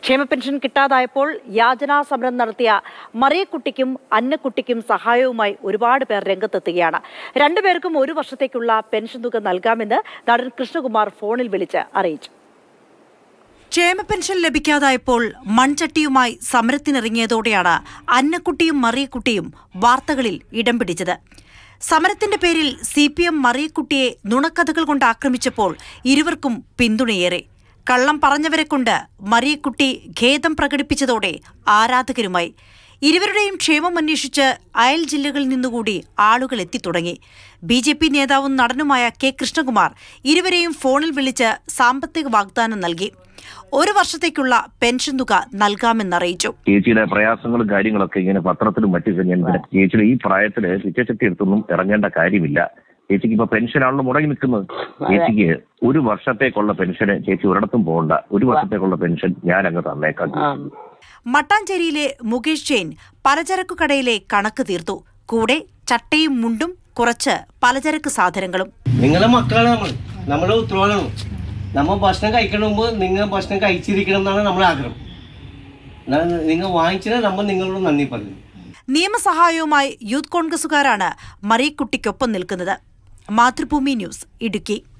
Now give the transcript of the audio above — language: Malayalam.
ക്ഷേമ പെൻഷൻ കിട്ടാതായപ്പോൾ യാചനാ സമരം നടത്തിയ മറിയക്കുട്ടിക്കും അന്നക്കുട്ടിക്കും സഹായവുമായി ഒരുപാട് പേർ രംഗത്തെത്തുകയാണ് രണ്ടുപേർക്കും ഒരു വർഷത്തേക്കുള്ള പെൻഷൻ തുക നൽകാമെന്ന് നടൻ കൃഷ്ണകുമാർ ഫോണിൽ വിളിച്ച് അറിയിച്ചു ക്ഷേമ പെൻഷൻ ലഭിക്കാതായപ്പോൾ മൺചട്ടിയുമായി സമരത്തിനിറങ്ങിയതോടെയാണ് അന്നക്കുട്ടിയും മറിയക്കുട്ടിയും വാർത്തകളിൽ ഇടം പിടിച്ചത് സമരത്തിന്റെ പേരിൽ സി പി എം മറിയക്കുട്ടിയെ നുണക്കഥകൾ കൊണ്ട് ആക്രമിച്ചപ്പോൾ ഇരുവർക്കും പിന്തുണയേറെ കള്ളം പറഞ്ഞവരെ കൊണ്ട് മറിയക്കുട്ടി ഖേദം പ്രകടിപ്പിച്ചതോടെ ആരാധകരുമായി ഇരുവരുടെയും ക്ഷേമം അന്വേഷിച്ച് അയൽ ജില്ലകളിൽ നിന്നുകൂടി ആളുകൾ എത്തിത്തുടങ്ങി ബി ജെ പി നേതാവും നടനുമായ കെ കൃഷ്ണകുമാർ ഇരുവരെയും ഫോണിൽ വിളിച്ച് സാമ്പത്തിക വാഗ്ദാനം നൽകി ഒരു വർഷത്തേക്കുള്ള പെൻഷൻ തുക നൽകാമെന്നറിയിച്ചു ചേച്ചിയുടെ പ്രയാസങ്ങളും കാര്യങ്ങളൊക്കെ ഇങ്ങനെ പത്രത്തിലും മറ്റും ഞാൻ ഇങ്ങനെ ചേച്ചിയുടെ ഈ പ്രായത്തില് പിച്ചച്ചട്ടി എടുത്തൊന്നും ഇറങ്ങേണ്ട കാര്യമില്ല ചേച്ചിക്ക് ഇപ്പൊ പെൻഷനാണല്ലോ മുടങ്ങി നിൽക്കുന്നത് ചേച്ചിക്ക് ഒരു വർഷത്തേക്കുള്ള പെൻഷന് ചേച്ചി ഒരിടത്തും പോകണ്ട ഒരു വർഷത്തേക്കുള്ള പെൻഷൻ ഞാൻ അങ്ങ് തന്നേക്കാം മട്ടാഞ്ചേരിയിലെ മുകേഷ് ജെയിൻ പലചരക്കു കടയിലെ കണക്ക് തീർത്തു കൂടെ ചട്ടയും മുണ്ടും കുറച്ച് പലചരക്ക് സാധനങ്ങളും നിങ്ങളെ മക്കളാണ് നമ്മൾ നമ്മളെ ഉത്തരവാദിത്തമാണ് നമ്മൾ ഭക്ഷണം കഴിക്കണ മുമ്പ് നിങ്ങൾ ഭക്ഷണം കഴിച്ചിരിക്കണം എന്നാണ് നമ്മുടെ ആഗ്രഹം എന്നാണ് നിങ്ങൾ വാങ്ങിച്ചത് നമ്മൾ നിങ്ങളോട് നന്ദി പറയുന്നു നിയമസഹായവുമായി യൂത്ത് കോൺഗ്രസുകാരാണ് മറിയക്കുട്ടിക്കൊപ്പം നിൽക്കുന്നത് മാതൃഭൂമി ന്യൂസ് ഇടുക്കി